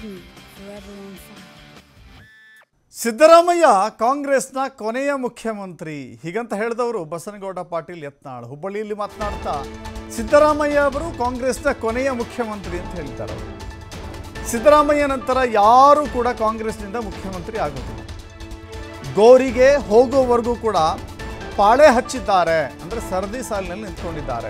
forever on fire. Siddaramaiah ಕಾಂಗ್ರೆಸ್ನ ಕೊನೆಯ ಮುಖ್ಯಮಂತ್ರಿ ಹೀಗಂತ ಹೇಳಿದವರು ಬಸನಗೌಡ ಪಾಟೀಲ್ ಯತ್ನಾಳ್ ಹುಬ್ಬಳ್ಳಿಯಲ್ಲಿ ಮಾತನಾಡ್ತಾ ಸಿದ್ದರಾಮಯ್ಯ ಅವರು ಕಾಂಗ್ರೆಸ್ನ ಕೊನೆಯ ಮುಖ್ಯಮಂತ್ರಿ ಅಂತ ಹೇಳ್ತಾರೆ ಅವರು ಸಿದ್ದರಾಮಯ್ಯ ನಂತರ ಯಾರೂ ಕೂಡ ಕಾಂಗ್ರೆಸ್ನಿಂದ ಮುಖ್ಯಮಂತ್ರಿ ಆಗೋದಿಲ್ಲ ಗೋರಿಗೆ ಹೋಗೋವರೆಗೂ ಕೂಡ ಪಾಳೆ ಹಚ್ಚಿದ್ದಾರೆ ಅಂದರೆ ಸರದಿ ಸಾಲಿನಲ್ಲಿ ನಿಂತ್ಕೊಂಡಿದ್ದಾರೆ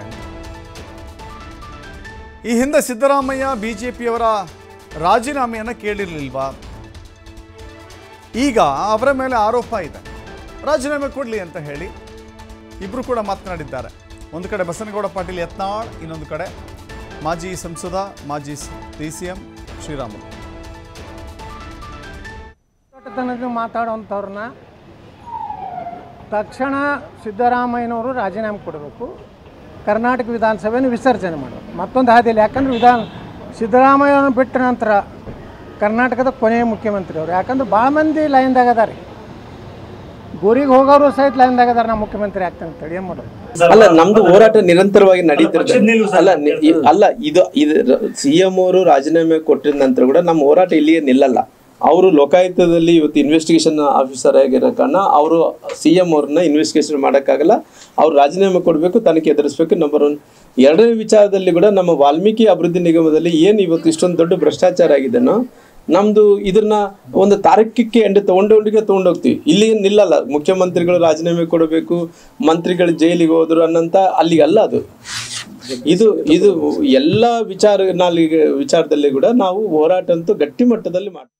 ಈ ಹಿಂದೆ ಸಿದ್ದರಾಮಯ್ಯ ಬಿ ಜೆ ಪಿಯವರ ರಾಜೀನಾಮೆಯನ್ನು ಕೇಳಿರಲಿಲ್ವಾ ಈಗ ಅವರ ಮೇಲೆ ಆರೋಪ ಇದೆ ರಾಜೀನಾಮೆ ಕೊಡಲಿ ಅಂತ ಹೇಳಿ ಇಬ್ಬರು ಕೂಡ ಮಾತನಾಡಿದ್ದಾರೆ ಒಂದು ಕಡೆ ಬಸನಗೌಡ ಪಾಟೀಲ್ ಯತ್ನಾಳ್ ಇನ್ನೊಂದು ಕಡೆ ಮಾಜಿ ಸಂಸದ ಮಾಜಿ ಡಿ ಸಿ ಎಂ ಶ್ರೀರಾಮುಲು ದೊಡ್ಡತನದ ಮಾತಾಡುವಂಥವ್ರನ್ನ ತಕ್ಷಣ ಸಿದ್ದರಾಮಯ್ಯನವರು ರಾಜೀನಾಮೆ ಕೊಡಬೇಕು ಕರ್ನಾಟಕ ವಿಧಾನಸಭೆಯನ್ನು ವಿಸರ್ಜನೆ ಮಾಡಬೇಕು ಮತ್ತೊಂದು ಹಾದಿಯಲ್ಲಿ ಯಾಕಂದ್ರೆ ವಿಧಾನ ಸಿದ್ದರಾಮಯ್ಯವ್ರನ್ನ ಬಿಟ್ಟ ನಂತರ ಕರ್ನಾಟಕದ ಕೊನೆಯ ಮುಖ್ಯಮಂತ್ರಿ ಅವರು ಯಾಕಂದ್ರೆ ಭಾಳ ಮಂದಿ ಲೈನ್ದಾಗ ಅದಾರೆ ಗೋರಿಗೆ ಹೋಗೋರು ಸಹಿತ ಲೈನ್ದಾಗ ಅದಾರೆ ನಾ ಮುಖ್ಯಮಂತ್ರಿ ಆಗ್ತೇನೆ ಅಂತೇಳಿ ಏನು ಮಾಡೋದು ಅಲ್ಲ ನಮ್ದು ಹೋರಾಟ ನಿರಂತರವಾಗಿ ನಡೀತಿರ್ತದೆ ಅಲ್ಲ ನಿ- ಇ- ಅಲ್ಲ ಇದು ಇದು ಸಿಎಂ ಅವರು ರಾಜೀನಾಮೆ ಕೊಟ್ಟಿದ ನಂತರ ಕೂಡ ನಮ್ಮ ಹೋರಾಟ ಇಲ್ಲಿಯೇ ನಿಲ್ಲಲ್ಲ ಅವರು ಲೋಕಾಯುಕ್ತದಲ್ಲಿ ಇವತ್ತು ಇನ್ವೆಸ್ಟಿಗೇಷನ್ ಆಫೀಸರ್ ಆಗಿರೋ ಕಾರಣ ಅವರು ಸಿ ಎಂ ಅವ್ರನ್ನ ಇನ್ವೆಸ್ಟಿಗೇಷನ್ ಮಾಡೋಕ್ಕಾಗಲ್ಲ ಅವ್ರು ರಾಜೀನಾಮೆ ಕೊಡಬೇಕು ತನಿಖೆ ಎದುರಿಸ್ಬೇಕು ನಂಬರ್ ಒನ್ ಎರಡನೇ ವಿಚಾರದಲ್ಲಿ ಕೂಡ ನಮ್ಮ ವಾಲ್ಮೀಕಿ ಅಭಿವೃದ್ಧಿ ನಿಗಮದಲ್ಲಿ ಏನು ಇವತ್ತು ಇಷ್ಟೊಂದು ದೊಡ್ಡ ಭ್ರಷ್ಟಾಚಾರ ಆಗಿದೆನೋ ನಮ್ದು ಇದನ್ನ ಒಂದು ತಾರಕಕ್ಕೆ ಎಂಡ್ ತಗೊಂಡೋಗಿಗೆ ತಗೊಂಡೋಗ್ತೀವಿ ಇಲ್ಲಿ ಏನ್ ನಿಲ್ಲಲ್ಲ ಮುಖ್ಯಮಂತ್ರಿಗಳು ರಾಜೀನಾಮೆ ಕೊಡಬೇಕು ಮಂತ್ರಿಗಳು ಜೈಲಿಗೆ ಹೋದ್ರು ಅನ್ನಂತ ಅಲ್ಲಿಗೆ ಅಲ್ಲ ಅದು ಇದು ಇದು ಎಲ್ಲ ವಿಚಾರ ವಿಚಾರದಲ್ಲಿ ಕೂಡ ನಾವು ಹೋರಾಟ ಅಂತೂ ಗಟ್ಟಿ ಮಟ್ಟದಲ್ಲಿ ಮಾಡ್ತೀವಿ